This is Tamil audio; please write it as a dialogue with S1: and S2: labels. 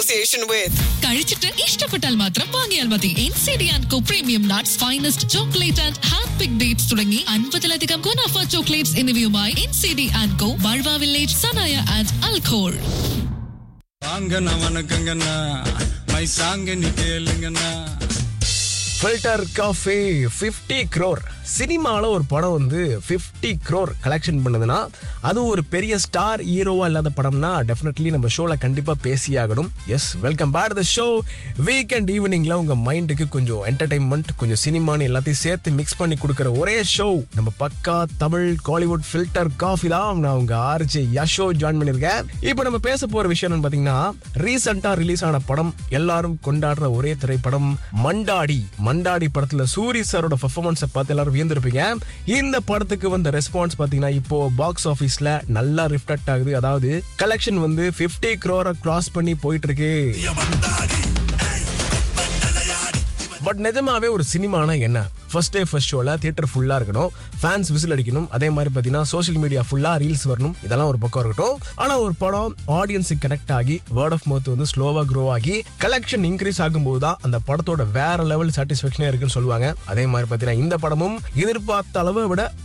S1: association with.
S2: കഴിച്ചിട്ട് ഇഷ്ടപ്പെട്ടാൽ മാത്രം വാങ്ങിയാൽ മതി N C D and co premium nuts finest chocolate and hand pick dates തുടങ്ങി അൻപതിലധികം ഗുണാഫ ചോക്ലേറ്റ്സ് എന്നിവയുമായി N C D and co Barwa village Sanaya and Al Khor
S3: வாங்கண்ணா வணக்கங்கண்ணா மை சாங்க நீ கேளுங்கண்ணா
S4: ஃபில்டர் காஃபி ஃபிஃப்டி க்ரோர் சினிமாவில் ஒரு படம் வந்து ஃபிஃப்டி க்ரோர் கலெக்ஷன் பண்ணுதுன்னா அது ஒரு பெரிய ஸ்டார் ஹீரோவா இல்லாத படம்னா டெஃபினெட்லி நம்ம ஷோவில் கண்டிப்பாக பேசியாகணும் yes welcome back the show weekend ஈவினிங்கில் உங்கள் மைண்டுக்கு கொஞ்சம் என்டர்டைன்மெண்ட் கொஞ்சம் சினிமான்னு எல்லாத்தையும் சேர்த்து மிக்ஸ் பண்ணி கொடுக்குற ஒரே ஷோ நம்ம பக்கா தமிழ் காலிவுட் ஃபில்டர் காஃபி தான் நான் உங்கள் ஆர்ஜே யஷோ ஜாயின் பண்ணியிருக்கேன் இப்போ நம்ம பேச போகிற விஷயம் என்னன்னு பார்த்தீங்கன்னா ரீசெண்டாக ரிலீஸ் ஆன படம் எல்லாரும் கொண்டாடுற ஒரே திரைப்படம் மண்டாடி மண்டாடி படத்துல சூரி சாரோட பெர்ஃபார்மன்ஸை பார்த்து எல்லாரும் வியந்திருப்பீங்க இந்த படத்துக்கு வந்த ரெஸ்பான்ஸ் பாத்தீங்கன்னா இப்போ பாக்ஸ் ஆபீஸ்ல நல்லா ரிஃப்ளெக்ட் ஆகுது அதாவது கலெக்ஷன் வந்து 50 க்ரோரை கிராஸ் பண்ணி போயிட்டு இருக்கு பட் நிஜமாவே ஒரு சினிமானா என்ன ஃபர்ஸ்ட் டே ஃபர்ஸ்ட் ஷோல தியேட்டர் ஃபுல்லா இருக்கணும் ஃபேன்ஸ் விசில் அடிக்கணும் அதே மாதிரி பார்த்தீங்கன்னா சோஷியல் மீடியா ஃபுல்லா ரீல்ஸ் வரணும் இதெல்லாம் ஒரு பக்கம் இருக்கட்டும் ஆனா ஒரு படம் ஆடியன்ஸுக்கு கனெக்ட் ஆகி வேர்ட் ஆஃப் மவுத் வந்து ஸ்லோவா க்ரோ ஆகி கலெக்ஷன் இன்க்ரீஸ் ஆகும்போது தான் அந்த படத்தோட வேற லெவல் சாட்டிஸ்ஃபேக்ஷனே இருக்குன்னு சொல்லுவாங்க அதே மாதிரி பார்த்தீங்கன்னா இந்த படமும் எதிர்பார்த்த அளவை விட